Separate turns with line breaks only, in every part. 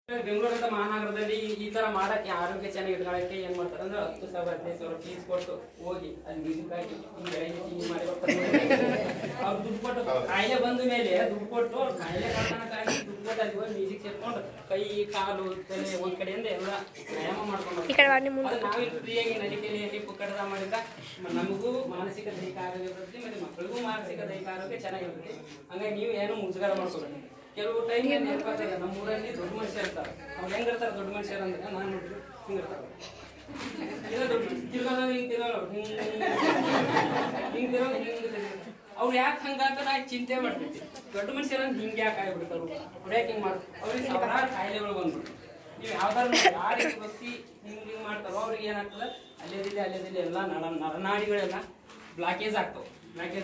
ಬೆಂಗಳೂರಂತ ಮಹಾನಗರದಲ್ಲಿ ಈ- ಈ ತರ ಮಾಡಕ್ಕೆ ಆರೋಗ್ಯ ಚೆನ್ನಾಗಿ ಇಟ್ಕೊಳ್ಳಕ್ಕೆ ಏನ್ ಮಾಡ್ತಾರೆ ಅಂದ್ರೆ ಹತ್ತು ಸಾವಿರ ಹದಿನೈದು ಸಾವಿರ ಫೀಸ್ ಕೊಟ್ಟು ಹೋಗಿ ಅಲ್ಲಿ ಮ್ಯೂಸಿಕ್ ಹಾಕಿ ಹಿಂಗ್ ಬೆಳಗ್ಗೆ ಹಿಂಗ್ ಮಾಡಿ ಬರ್ತಾರೆ ಅವ್ರು ದುಡ್ಡು ಕೊಟ್ಟು ಕಾಯಿಲೆ ಬಂದ ಮೇಲೆ ದುಡ್ಡು ಕೊಟ್ಟು ಅವ್ರ್ ಕಾಯಿಲೆ ಕಾರಣಕ್ಕಾಗಿ ದುಡ್ಡು ಕೊಟ್ಟು ಅಲ್ಲಿ ಹೋಗಿ ಮ್ಯೂಸಿಕ್ ಸೇರ್ಕೊಂಡು ಕೈ ಕಾಲು ತಲೆ ಒಂದ್ ಕಡೆಯಿಂದ ಎಲ್ಲ ವ್ಯಾಯಾಮ ಮಾಡ್ಕೊಂಡು
ಈ ಕಡೆ ಬನ್ನಿ ಮುಂದೆ
ಅದು ನಾವಿಲ್ಲಿ ಫ್ರೀಯಾಗಿ ನಲಿಕೆಯಲ್ಲಿ ಪುಕ್ಕಡದ ಮಾಡಿದ್ರೆ ಮ- ನಮಗೂ ಮಾನಸಿಕ ದೈಹಿಕ ಆರೋಗ್ಯ ಬರುತ್ತೆ ಮತ್ತೆ ಮಕ್ಕಳಿಗೂ ಮಾನಸಿಕ ದೈಹಿಕ ಆರೋಗ್ಯ ಚೆನ್ನಾಗಿರುತ್ತೆ ಹಂಗಾಗಿ ನೀವು ಏನು ಮುಜುಗರ ಮಾಡ್ಕೊಬೇಡಿ ಕೆಲವು ಟೈಮ್ ನೆನಪಾಗ್ತದೆ ನಮ್ಮ ಊರಲ್ಲಿ ದೊಡ್ಡ ಮನುಷ್ಯ ಇರ್ತಾರೆ ಅವ್ರು ಹೆಂಗಿರ್ತಾರೆ ದೊಡ್ಡ ಮನುಷ್ಯರು ಅಂದ್ರೆ ನಾನು ನೋಡಿದ್ರು ಹಿಂಗಿರ್ತಾರೆ ಇಲ್ಲ ದೊಡ್ಡ ತಿರ್ಗೋದು ಹಿಂಗ್ ತಿರ್ಗೋದು ಹಿಂಗ್ ಹಿಂಗ್ ತಿರ್ಗೋದು ಹಿಂಗ್ ತಿರ್ಗೋದು. ಅವ್ರು ಯಾಕೆ ಹಂಗಾತ ನಾ ಚಿಂತೆ ಮಾಡ್ಬಿಡ್ತೀನಿ ದೊಡ್ಡ ಮನುಷ್ಯರ ಹಿಂಗೆ ಯಾಕೆ ಆಗ್ಬಿಡ್ತಾರೆ ಅವ್ರು ಯಾಕೆ ಹಿಂಗ್ ಮಾಡ್ತಾರೆ ಅವ್ರಿಗೆ ಸಾವಿರಾರು ಕಾಯಿಲೆಗಳು ಬಂದ್ಬಿಟ್ಟು ನೀವು ಯಾವ್ದಾರು ಯಾರ ವ್ಯಕ್ತಿ ಹಿಂಗ್ ಹಿಂಗ್ ಮಾಡ್ತಾರೋ ಅವ್ರಿಗೆ ಏನಾಗ್ತದೆ ಅಲ್ಲೇದಿಲ್ಲ ಅಲ್ಲೇದಿಲ್ಲ ಎಲ್ಲ ನರ ನರನಾಡಿಗಳೆಲ್ಲ ಬ್ಲಾಕೇಜ್ ಆಗ್ತಾವ ಬ್ಲಾಕೇಜ್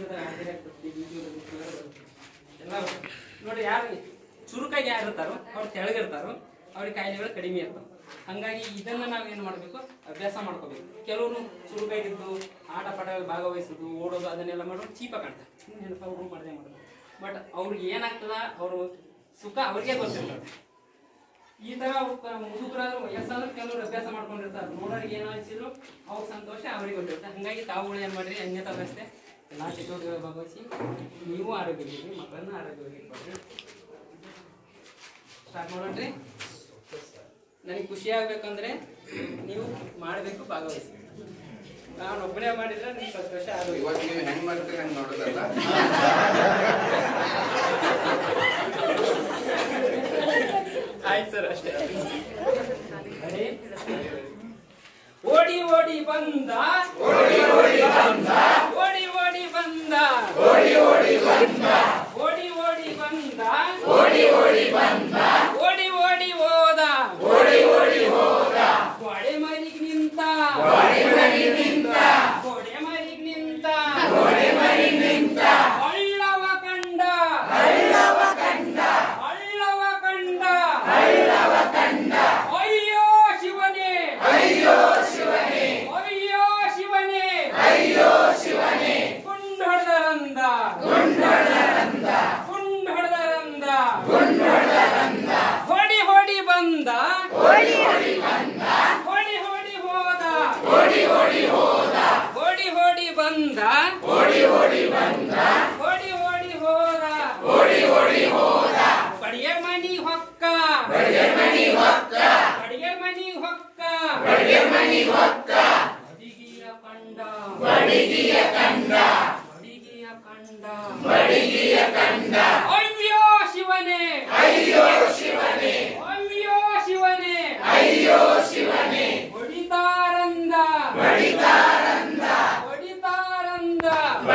ಎಲ್ಲ ಬರ್ತವೆ. ನೋಡಿ ಯಾರು ಚುರುಕಾಗಿ ಯಾರು ಇರ್ತಾರೋ ಅವ್ರು ತೆಳಗಿರ್ತಾರೋ ಅವ್ರಿಗೆ ಕಾಯಿಲೆಗಳು ಕಡಿಮೆ ಇರ್ತಾವೆ ಹಂಗಾಗಿ ಇದನ್ನ ನಾವ್ ಏನ್ ಮಾಡ್ಬೇಕು ಅಭ್ಯಾಸ ಮಾಡ್ಕೋಬೇಕು ಕೆಲವರು ಚುರುಕಾಗಿದ್ದು ಆಟ ಪಾಠಗಳಲ್ಲಿ ಭಾಗವಹಿಸೋದು ಓಡೋದು ಅದನ್ನೆಲ್ಲ ಮಾಡೋದು ಚೀಪ ಕಾಣ್ತಾರೆ ನೆನಪ ಅವ್ರು ಮಾಡದೆ ಮಾಡೋದು ಬಟ್ ಅವ್ರಿಗೆ ಏನಾಗ್ತದ ಅವರು ಸುಖ ಅವ್ರಿಗೆ ಗೊತ್ತಿರ್ತದೆ ಈ ತರ ಅವ್ರು ಮುದುಕರಾದ್ರು ವಯಸ್ಸಾದ್ರೂ ಕೆಲವರು ಅಭ್ಯಾಸ ಮಾಡ್ಕೊಂಡಿರ್ತಾರೆ ನೋಡೋರಿಗೆ ಏನೋ ಅನ್ಸಿದ್ರು ಅವ್ರ ಸಂತೋಷ ಅವ್ರಿಗೆ ಗೊತ್ತಿರುತ್ತೆ ಹಂಗಾಗಿ ತಾವುಗಳು ಏನ್ ಮಾಡ್ರಿ ಅನ್ಯತಾ ವ್ಯವಸ್ಥೆ ಎಲ್ಲಾ ಚಟುವಟಿಕೆಗಳು ಭಾಗವಹಿಸಿ ನೀವು ಆರೋಗ್ಯವಾಗಿ ಮಕ್ಕಳನ್ನ ಆರೋಗ್ಯವಾಗಿ ಇಟ್ಕೊಳ್ರಿ ಸ್ಟಾರ್ಟ್ ಮಾಡೋಣ್ರಿ ನನಗೆ ಖುಷಿ ಆಗ್ಬೇಕಂದ್ರೆ ನೀವು ಮಾಡಬೇಕು ಭಾಗವಹಿಸಿ ನಾನು ಒಬ್ಬನೇ ಮಾಡಿದ್ರೆ ನಿಮ್ಗೆ ಸಂತೋಷ ಆಗೋದು
ಇವತ್ತು ನೀವು ಹೆಂಗ್ ಮಾಡ್ತೀರಿ ಹಂಗ್ ನೋಡೋದಲ್ಲ
ಆಯ್ತು ಸರ್ ಅಷ್ಟೇ Ready? ಓಡಿ ಓಡಿ ಬಂದ ಓಡಿ ಓಡಿ ಬಂದ ಓಡಿ ಓಡಿ ಬಂದ ಓಡಿ ಓಡಿ ಬಂದ ಓಡಿ ಓಡಿ ಬಂದ ಓಡಿ ಓಡಿ ಬಂದ ಓಡಿ ಓಡಿ ಹೋದ ಓಡಿ ಓಡಿ ಹೋದ ಗೋಡೆ ಮರಿಗೆ ನಿಂತ ಗೋಡೆ ಮರಿಗೆ ನಿಂತ ಗೋಡೆ ಮರಿಗೆ ನಿಂತ ಗೋಡೆ ಮರಿಗೆ ನಿಂತ ಹಳ್ಳವ ಕಂಡ ಹಳ್ಳವ ಕಂಡ ಹಳ್ಳವ ಕಂಡ ಹಳ್ಳವ ಕಂಡ ಅಯ್ಯೋ ಶಿವನೇ ಅಯ್ಯೋ ಶಿವನೇ ಅಯ್ಯೋ ಶಿವನೇ ಅಯ್ಯೋ ಶಿವನೇ ಗುಂಡೊಡೆದರಂದ ಗುಂಡೊಡೆದರಂದ ಗುಂಡೊಡೆದರಂದ ಗುಂಡೊಡೆದರಂದ ಹೊಡಿ ಹೊಡಿ ಬಂದ ಹೊಡಿ ಹೊಡಿ ಬಂದ ಹೊಡಿ ಹೊಡಿ ಹೋದ ಹೊಡಿ ಹೊಡಿ ಹೋದ ಹೊಡಿ ಹೊಡಿ ಬಂದ ಹೊಡಿ ಹೊಡಿ ಬಂದ ಹೊಡಿ ಹೊಡಿ ಹೋದ ಹೊಡಿ ಹೊಡಿ ಹೋದ ಬಡಿಯ ಮನಿ ಹೊಕ್ಕ ಬಡಿಯ ಮನಿ ಹೊಕ್ಕ ಬಡಿಯ ಮನಿ ಹೊಕ್ಕ ಬಡಿಯ ಮನಿ ಹೊಕ್ಕ ಬಡಿಗಿಯ ಕಂಡ ಬಡಿಗಿಯ ಕಂಡ ಬಡಿಗಿಯ ಕಂಡ ಬಡಿಗಿಯ ಕಂಡ ಅಯ್ಯೋ ಶಿವನೇ ಅಯ್ಯೋ ಶಿವನೇ ಅಯ್ಯೋ ಶಿವನೇ ಅಯ್ಯೋ ಶಿವನೇ ಹೊಡಿತಾರಂದ ಹೊಡಿತಾರಂದ ಹೊಡಿತಾರಂದ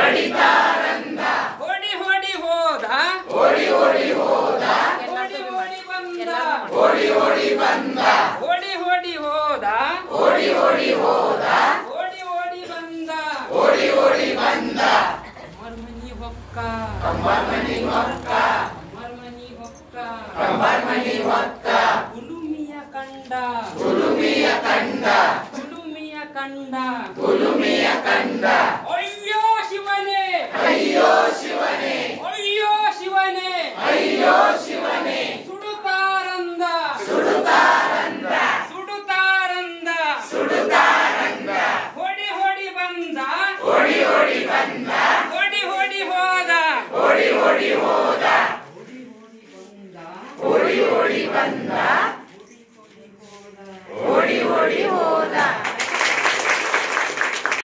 ಹೊಡಿತಾರಂದ ಹೊಡಿ ಹೊಡಿ ಹೋದ ಹೊಡಿ ಹೊಡಿ ಹೋದ ಹೊಡಿ ಹೊಡಿ ಬಂದ ಹೊಡಿ ಹೊಡಿ ಬಂದ ಹೊಡಿ ಹೊಡಿ ಹೋದ ಹೊಡಿ ಹೊಡಿ ಹೋದ ಹೊಡಿ ಹೊಡಿ ಬಂದ ಹೊಡಿ ಹೊಡಿ ಬಂದ ಮರ್ಮನಿ ಹೊಕ್ಕ ಮರ್ಮನಿ ಹೊಕ್ಕ ಮರ್ಮನಿ ಹೊಕ್ಕ ಮರ್ಮನಿ ಹೊಕ್ಕ ಕುಲುಮಿಯ ಕಂಡ ಕುಲುಮಿಯ ಕಂಡ ಕುಲುಮಿಯ ಕಂಡ ಕುಲುಮಿಯ ಕಂಡ ಅಯ್ಯೋ ಶಿವನೇ ಅಯ್ಯೋ ಶಿವನೇ ಅಯ್ಯೋ ಶಿವನೇ ಅಯ್ಯೋ ಶಿವನೇ ಸುಡುತ್ತಾರಂದ ಸುಡುತ್ತಾರಂದ ಸುಡುತ್ತಾರಂದ ಸುಡುತ್ತಾರಂದ ಹೊಡಿ ಹೊಡಿ ಬಂದ ಹೊಡಿ ಹೊಡಿ ಬಂದ ಹೊಡಿ ಹೊಡಿ ಹೋದ ಹೊಡಿ ಹೊಡಿ ಹೋದ ಹೊಡಿ ಹೊಡಿ ಬಂದ ಹೊಡಿ ಹೊಡಿ ಬಂದ ಹೊಡಿ ಹೊಡಿ ಹೋದ